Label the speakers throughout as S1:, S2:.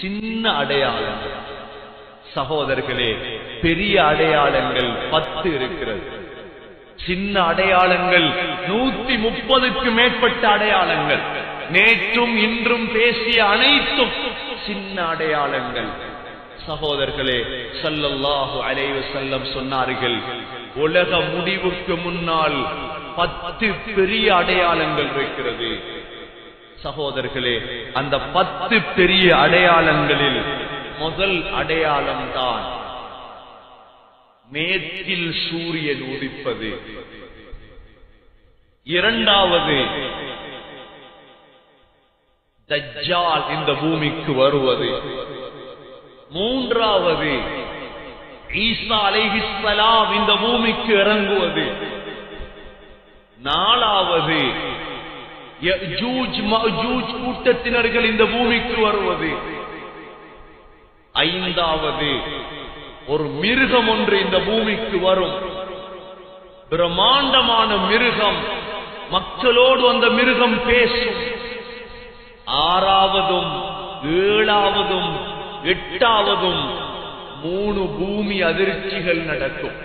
S1: சின்ன அடையாளங்கள் சகோதரர்களே பெரிய அடையாளங்கள் பத்து இருக்கிறது சின்ன அடையாளங்கள் நூத்தி முப்பதுக்கு மேற்பட்ட அடையாளங்கள் நேற்றும் இன்றும் பேசிய அனைத்தும் சின்ன அடையாளங்கள் சகோதரர்களே ஸல்லல்லாஹு அலைஹி வஸல்லம் சொன்னார்கள் உலக முடிவுக்கு முன்னால் பத்து பெரிய அடையாளங்கள் இருக்கிறது சகோதரர்களே அந்த பத்து பெரிய அடையாளங்களில் முதல் அடையாளம் தான் மேற்கில் சூரியன் உதிப்பது இரண்டாவது தஜ்ஜால் இந்த பூமிக்கு வருவது மூன்றாவது ஈசா அலைஹிஸ்ஸலாம் இந்த பூமிக்கு இறங்குவது நாலாவது யஜூஜ் மஜூஜ் கூட்டத்தினர்கள் இந்த பூமிக்கு வருவது ஐந்தாவது ஒரு மிருகம் ஒன்று இந்த பூமிக்கு வரும் பிரம்மாண்டமான மிருகம் மக்களோடு அந்த மிருகம் பேசும் ஆறாவதும் ஏழாவதும் எட்டாவதும் மூணு பூமி அதிர்ச்சிகள் நடக்கும்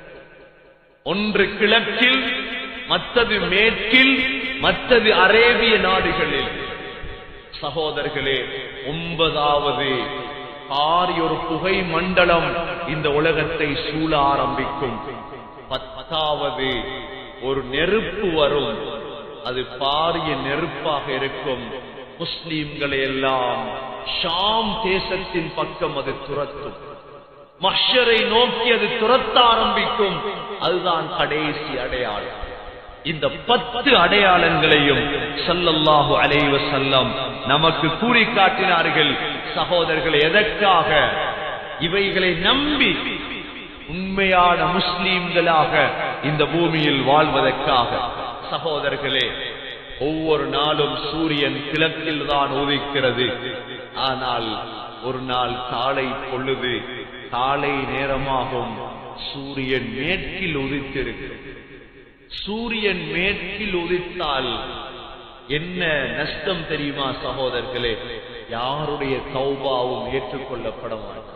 S1: ஒன்று கிழக்கில் மற்றது மேற்கில் மற்றது அரேபிய நாடுகளில் சகோதரர்களே ஒன்பதாவது பாரிய ஒரு புகை மண்டலம் இந்த உலகத்தை சூழ ஆரம்பிக்கும் பத்தாவது ஒரு நெருப்பு வரும் அது பாரிய நெருப்பாக இருக்கும் முஸ்லீம்களை எல்லாம் ஷாம் தேசத்தின் பக்கம் அது துரத்தும் மஷரை நோக்கி அது துரத்த ஆரம்பிக்கும் அதுதான் கடைசி அடையாளம் இந்த பத்து அடையாளங்களையும் ஸல்லல்லாஹு அலைஹி வஸல்லம் நமக்கு கூறி காட்டினார்கள் சகோதரர்கள் எதற்காக இவைகளை நம்பி உண்மையான முஸ்லீம்களாக இந்த பூமியில் வாழ்வதற்காக சகோதரர்களே ஒவ்வொரு நாளும் சூரியன் கிழக்கில் தான் உதிக்கிறது ஆனால் ஒரு நாள் காலை பொழுது காலை நேரமாகும் சூரியன் மேற்கில் உதித்திருக்கிறது சூரியன் மேற்கில் உதித்தால் என்ன நஷ்டம் தெரியுமா சகோதரர்களே யாருடைய தௌபாவும் ஏற்றுக்கொள்ளப்பட மாட்டார்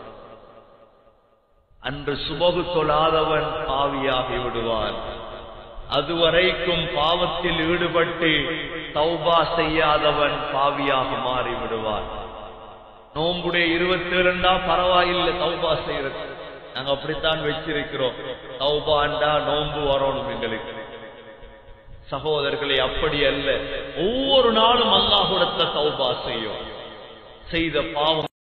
S1: அன்று சுபகு தொழாதவன் பாவியாகி விடுவான் அதுவரைக்கும் பாவத்தில் ஈடுபட்டு தௌபா செய்யாதவன் பாவியாக மாறி விடுவான் நோம்புடைய இருபத்தி இரண்டா பரவாயில்லை தௌபா செய்யறது நாங்க அப்படித்தான் வச்சிருக்கிறோம் தௌபாண்டா நோன்பு வரணும் எங்களுக்கு சகோதரர்களே அப்படி அல்ல ஒவ்வொரு நாளும் அல்லாஹுடத்த தௌபா செய்யும் செய்த பாவம்